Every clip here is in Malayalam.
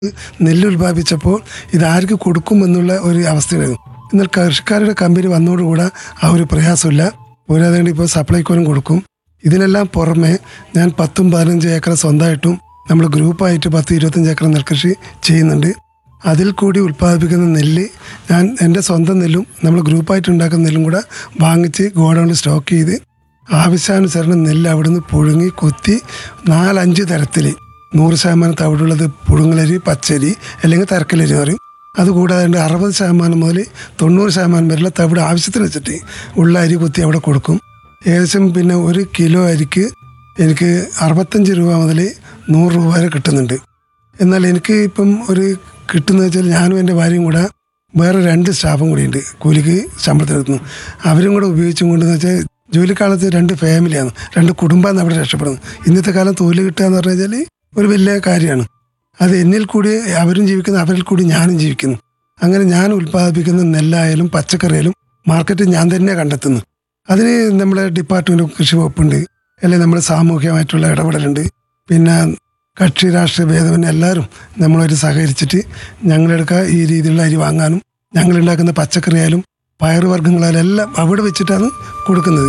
നെല്ല് ഉൽപ്പാദിപ്പിച്ചപ്പോൾ ഇത് ആർക്ക് കൊടുക്കുമെന്നുള്ള ഒരു അവസ്ഥയായിരുന്നു എന്നാൽ കൃഷിക്കാരുടെ കമ്പനി വന്നതോടുകൂടെ ആ ഒരു പ്രയാസമില്ല പോരാതെ ഇപ്പോൾ സപ്ലൈക്കോനും കൊടുക്കും ഇതിനെല്ലാം പുറമെ ഞാൻ പത്തും പതിനഞ്ച് ഏക്കർ സ്വന്തമായിട്ടും നമ്മൾ ഗ്രൂപ്പായിട്ട് പത്ത് ഇരുപത്തഞ്ച് ഏക്കർ നെൽകൃഷി ചെയ്യുന്നുണ്ട് അതിൽ കൂടി ഉൽപ്പാദിപ്പിക്കുന്ന നെല്ല് ഞാൻ എൻ്റെ സ്വന്തം നെല്ലും നമ്മൾ ഗ്രൂപ്പായിട്ട് ഉണ്ടാക്കുന്ന നെല്ലും കൂടെ വാങ്ങിച്ച് ഗോഡൗണിൽ സ്റ്റോക്ക് ചെയ്ത് ആവശ്യാനുസരണം നെല്ല് അവിടുന്ന് പുഴുങ്ങി കുത്തി നാലഞ്ച് തരത്തിൽ നൂറ് ശതമാനം തവിടുള്ളത് പുഴുങ്ങലരി പച്ചരി അല്ലെങ്കിൽ തരക്കലരി എന്ന് പറയും അതുകൂടാതെ ഉണ്ട് അറുപത് ശതമാനം മുതൽ തൊണ്ണൂറ് ശതമാനം വരെയുള്ള തവിട് ആവശ്യത്തിന് വെച്ചിട്ട് ഉള്ള അരി കുത്തി അവിടെ കൊടുക്കും ഏകദേശം പിന്നെ ഒരു കിലോ അരിക്ക് എനിക്ക് അറുപത്തഞ്ച് രൂപ മുതൽ നൂറ് രൂപ വരെ കിട്ടുന്നുണ്ട് എന്നാൽ എനിക്ക് ഇപ്പം ഒരു കിട്ടുന്നത് വെച്ചാൽ ഞാനും എൻ്റെ ഭാര്യയും കൂടെ വേറെ രണ്ട് സ്റ്റാഫും കൂടിയുണ്ട് കൂലിക്ക് ശമ്പളത്തിനെത്തുന്നു അവരും കൂടെ ഉപയോഗിച്ചും കൊണ്ടെന്ന് വെച്ചാൽ ജോലിക്കാലത്ത് രണ്ട് ഫാമിലിയാണ് രണ്ട് കുടുംബമാണ് അവിടെ രക്ഷപ്പെടുന്നത് ഇന്നത്തെ കാലം തൊഴിൽ കിട്ടുക എന്ന് പറഞ്ഞു കഴിഞ്ഞാൽ ഒരു വലിയ കാര്യമാണ് അത് എന്നിൽ കൂടി അവരും ജീവിക്കുന്നു അവരിൽ കൂടി ഞാനും ജീവിക്കുന്നു അങ്ങനെ ഞാൻ ഉൽപ്പാദിപ്പിക്കുന്ന നെല്ലായാലും പച്ചക്കറിയായാലും മാർക്കറ്റ് ഞാൻ തന്നെ കണ്ടെത്തുന്നു അതിന് നമ്മുടെ ഡിപ്പാർട്ട്മെന്റ് കൃഷി വകുപ്പുണ്ട് അല്ലെങ്കിൽ നമ്മുടെ സാമൂഹികമായിട്ടുള്ള ഇടപെടലുണ്ട് പിന്നെ കക്ഷി രാഷ്ട്രീയ ഭേദമന്യേ എല്ലാവരും നമ്മളൊരു സഹകരിച്ചിട്ട് ഞങ്ങളെടുക്ക ഈ രീതിയിലുള്ള അരി വാങ്ങാനും ഞങ്ങളുണ്ടാക്കുന്ന പച്ചക്കറിയായാലും പയറുവർഗ്ഗങ്ങളായാലും എല്ലാം അവിടെ വെച്ചിട്ടാണ് കൊടുക്കുന്നത്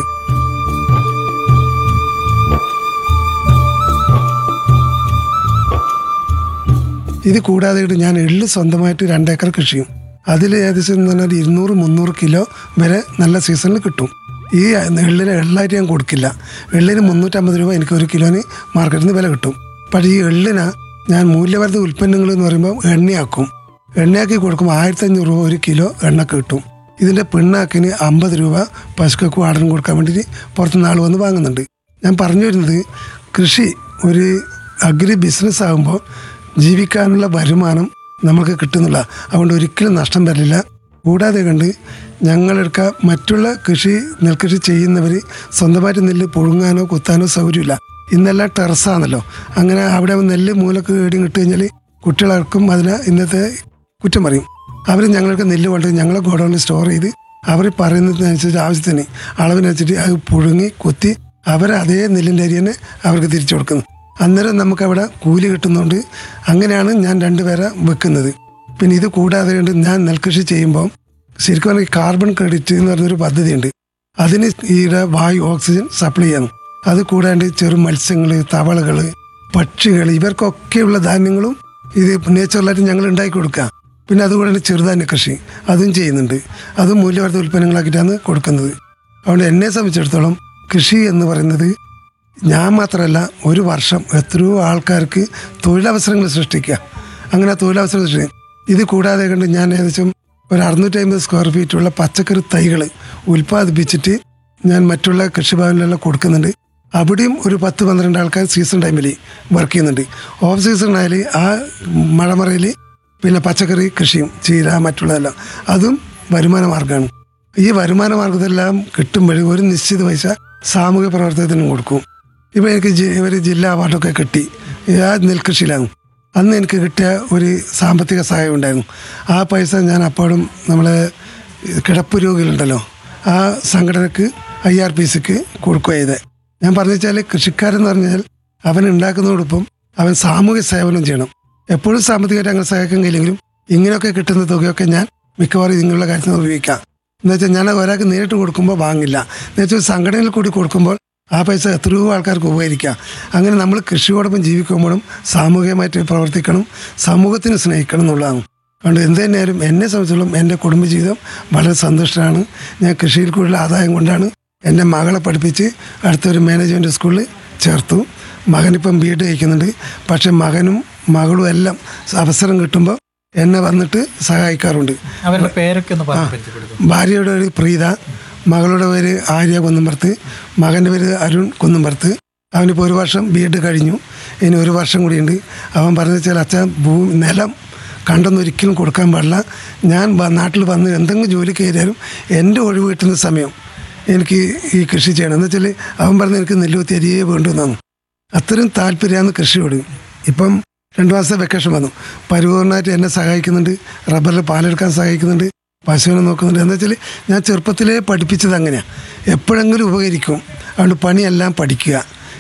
ഇത് കൂടാതെ ഇട്ട് ഞാൻ എള്ള് സ്വന്തമായിട്ട് രണ്ടേക്കർ കൃഷി ചെയ്യും അതിൽ ഏകദേശം എന്ന് പറഞ്ഞാൽ ഇരുന്നൂറ് മുന്നൂറ് കിലോ വരെ നല്ല സീസണിൽ കിട്ടും ഈ എള്ളിന് എള്ളായിട്ട് ഞാൻ കൊടുക്കില്ല എള്ളിന് മുന്നൂറ്റമ്പത് രൂപ എനിക്ക് ഒരു കിലോന് മാർക്കറ്റിൽ നിന്ന് വില കിട്ടും പക്ഷേ ഈ എള്ളിന് ഞാൻ മൂല്യവർദ്ധിത ഉൽപ്പന്നങ്ങൾ എന്ന് പറയുമ്പോൾ എണ്ണയാക്കും എണ്ണയാക്കി കൊടുക്കുമ്പോൾ ആയിരത്തി അഞ്ഞൂറ് രൂപ ഒരു കിലോ എണ്ണക്ക് കിട്ടും ഇതിൻ്റെ പിണ്ണാക്കിന് അമ്പത് രൂപ പശുക്കൾക്ക് വാടനം കൊടുക്കാൻ വേണ്ടിയിട്ട് പുറത്തുനിന്ന് ആൾ വന്ന് വാങ്ങുന്നുണ്ട് ഞാൻ പറഞ്ഞു വരുന്നത് കൃഷി ഒരു അഗ്രി ബിസിനസ് ആകുമ്പോൾ ജീവിക്കാനുള്ള വരുമാനം നമുക്ക് കിട്ടുന്നില്ല അതുകൊണ്ട് ഒരിക്കലും നഷ്ടം വരില്ല കൂടാതെ കണ്ട് ഞങ്ങളെടുക്ക മറ്റുള്ള കൃഷി നെൽകൃഷി ചെയ്യുന്നവർ സ്വന്തമായിട്ട് നെല്ല് പുഴുങ്ങാനോ കുത്താനോ സൗകര്യമില്ല ഇന്നെല്ലാം ടെറസാണല്ലോ അങ്ങനെ അവിടെ നെല്ല് മൂലക്ക് ഏടിയും ഇട്ട് കഴിഞ്ഞാൽ കുട്ടികളർക്കും അതിന് ഇന്നത്തെ കുറ്റം പറയും അവർ ഞങ്ങൾക്ക് നെല്ല് കൊണ്ട് ഞങ്ങളെ ഗോഡൗണിൽ സ്റ്റോർ ചെയ്ത് അവർ പറയുന്നതിനനുസരിച്ച് ആവശ്യത്തിന് അളവിനനുസരിച്ച് അത് പുഴുങ്ങി കുത്തി അവർ അതേ നെല്ലിൻ്റെ അരി തന്നെ അവർക്ക് തിരിച്ചു കൊടുക്കുന്നു അന്നേരം നമുക്കവിടെ കൂലി കിട്ടുന്നതുകൊണ്ട് അങ്ങനെയാണ് ഞാൻ രണ്ടുപേരെ വെക്കുന്നത് പിന്നെ ഇത് കൂടാതെ കൊണ്ട് ഞാൻ നെൽകൃഷി ചെയ്യുമ്പോൾ ശരിക്കും പറഞ്ഞാൽ കാർബൺ ക്രെഡിറ്റ് എന്ന് പറഞ്ഞൊരു പദ്ധതിയുണ്ട് അതിന് ഈയുടെ വായു ഓക്സിജൻ സപ്ലൈ ചെയ്യണം അത് കൂടാണ്ട് ചെറു മത്സ്യങ്ങൾ തവളകൾ പക്ഷികൾ ഇവർക്കൊക്കെയുള്ള ധാന്യങ്ങളും ഇത് നേച്ചുറലായിട്ട് ഞങ്ങൾ ഉണ്ടാക്കി കൊടുക്കുക പിന്നെ അതുകൂടാണ്ട് ചെറുധാന്യ കൃഷി അതും ചെയ്യുന്നുണ്ട് അതും മൂല്യവർദ്ധിത ഉൽപ്പന്നങ്ങളാക്കിയിട്ടാണ് കൊടുക്കുന്നത് അതുകൊണ്ട് എന്നെ സംബന്ധിച്ചിടത്തോളം കൃഷി എന്ന് പറയുന്നത് ഞാൻ മാത്രമല്ല ഒരു വർഷം എത്രയോ ആൾക്കാർക്ക് തൊഴിലവസരങ്ങൾ സൃഷ്ടിക്കുക അങ്ങനെ തൊഴിലവസരം സൃഷ്ടിക്കുക ഇത് കൂടാതെ കണ്ട് ഞാൻ ഏകദേശം ഒരു അറുന്നൂറ്റി അമ്പത് സ്ക്വയർ ഫീറ്റുള്ള പച്ചക്കറി തൈകൾ ഉൽപ്പാദിപ്പിച്ചിട്ട് ഞാൻ മറ്റുള്ള കൃഷിഭവനിലെല്ലാം കൊടുക്കുന്നുണ്ട് അവിടെയും ഒരു പത്ത് പന്ത്രണ്ട് ആൾക്കാർ സീസൺ ടൈമിൽ വർക്ക് ചെയ്യുന്നുണ്ട് ഓഫ് സീസൺ ആയാൽ ആ മഴമറയിൽ പിന്നെ പച്ചക്കറി കൃഷിയും ചീര മറ്റുള്ളതെല്ലാം അതും വരുമാന മാർഗ്ഗമാണ് ഈ വരുമാന മാർഗത്തെല്ലാം കിട്ടുമ്പോൾ ഒരു നിശ്ചിത പൈസ സാമൂഹ്യ പ്രവർത്തനത്തിനും കൊടുക്കും ഇപ്പം എനിക്ക് ജി- ഒരു ജില്ലാ അവാർഡൊക്കെ കിട്ടി ആ നെൽകൃഷിയിലാണ് അന്ന് എനിക്ക് കിട്ടിയ ഒരു സാമ്പത്തിക സഹായം ഉണ്ടായിരുന്നു ആ പൈസ ഞാൻ അപ്പോഴും നമ്മളെ കിടപ്പ് രോഗികളുണ്ടല്ലോ ആ സംഘടനക്ക് ഐ ആർ പി സിക്ക് കൊടുക്കുക ചെയ്തത് ഞാൻ പറഞ്ഞു വെച്ചാൽ കൃഷിക്കാരെന്ന് പറഞ്ഞാൽ അവൻ ഉണ്ടാക്കുന്നതോടൊപ്പം അവൻ സാമൂഹ്യ സേവനം ചെയ്യണം എപ്പോഴും സാമ്പത്തികമായിട്ട് അങ്ങനെ സഹായിക്കാൻ കഴിയില്ലെങ്കിലും ഇങ്ങനെയൊക്കെ കിട്ടുന്ന തുകയൊക്കെ ഞാൻ മിക്കവാറും ഇങ്ങനെയുള്ള കാര്യത്തിന് ഉപയോഗിക്കാം എന്ന് വെച്ചാൽ ഞാൻ ഒരാൾക്ക് നേരിട്ട് കൊടുക്കുമ്പോൾ വാങ്ങില്ല എന്ന് വെച്ചാൽ സംഘടനയിൽ കൂടി കൊടുക്കുമ്പോൾ ആ പൈസ എത്രയോ ആൾക്കാർക്ക് ഉപകരിക്കാം അങ്ങനെ നമ്മൾ കൃഷിയോടൊപ്പം ജീവിക്കുമ്പോഴും സാമൂഹികമായിട്ട് പ്രവർത്തിക്കണം സമൂഹത്തിന് സ്നേഹിക്കണം എന്നുള്ളതാണ് അതുകൊണ്ട് എന്ത് തന്നെയായാലും എന്നെ സംബന്ധിച്ചോളം എൻ്റെ കുടുംബജീവിതം വളരെ സന്തുഷ്ടമാണ് ഞാൻ കൃഷിയിൽ കൂടുതൽ ആദായം കൊണ്ടാണ് എൻ്റെ മകളെ പഠിപ്പിച്ച് അടുത്തൊരു മാനേജ്മെൻറ്റ് സ്കൂളിൽ ചേർത്തു മകനിപ്പം ബി എഡ് കഴിക്കുന്നുണ്ട് പക്ഷേ മകനും മകളും എല്ലാം അവസരം കിട്ടുമ്പോൾ എന്നെ വന്നിട്ട് സഹായിക്കാറുണ്ട് അവരുടെ പേരൊക്കെ ഒന്ന് പറഞ്ഞ് പരിചയപ്പെടുത്തും ഭാര്യയുടെ പേര് പ്രീത മകളുടെ പേര് ആര്യ കുന്നമ്പർത്ത് മകൻ്റെ പേര് അരുൺ കുന്നമ്പർത്ത് അവനിപ്പോൾ ഒരു വർഷം ബി എഡ് കഴിഞ്ഞു ഇനി ഒരു വർഷം കൂടിയുണ്ട് അവൻ പറഞ്ഞു വെച്ചാൽ അച്ഛൻ ഭൂമി നിലം കണ്ടൊന്നും ഒരിക്കലും കൊടുക്കാൻ പാടില്ല ഞാൻ വ- നാട്ടിൽ വന്ന് എന്തെങ്കിലും ജോലി കയറിയാലും എൻ്റെ ഒഴിവ് കിട്ടുന്ന സമയം എനിക്ക് ഈ കൃഷി ചെയ്യണം എന്ന് വെച്ചാൽ അവൻ പറഞ്ഞ് എനിക്ക് നെല്ലുകുത്തി അരിയേ വേണ്ടുവന്നാണ് അത്രയും താല്പര്യമാണ് കൃഷിയോട് ഇപ്പം രണ്ട് മാസത്തെ വെക്കേഷൻ വന്നു പരിപൂർണമായിട്ട് എന്നെ സഹായിക്കുന്നുണ്ട് റബ്ബറിൽ പാലെടുക്കാൻ സഹായിക്കുന്നുണ്ട് പശുവിനെ നോക്കുന്നുണ്ട് എന്ന് വെച്ചാൽ ഞാൻ ചെറുപ്പത്തിലേ പഠിപ്പിച്ചത് അങ്ങനെയാണ് എപ്പോഴെങ്കിലും ഉപകരിക്കും അതുകൊണ്ട് പണിയെല്ലാം പഠിക്കുക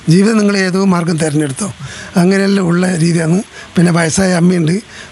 ജീവിതം നിങ്ങൾ ഏതോ മാർഗം തിരഞ്ഞെടുത്തോ അങ്ങനെയെല്ലാം ഉള്ള രീതിയാണ് പിന്നെ വയസ്സായ അമ്മയുണ്ട്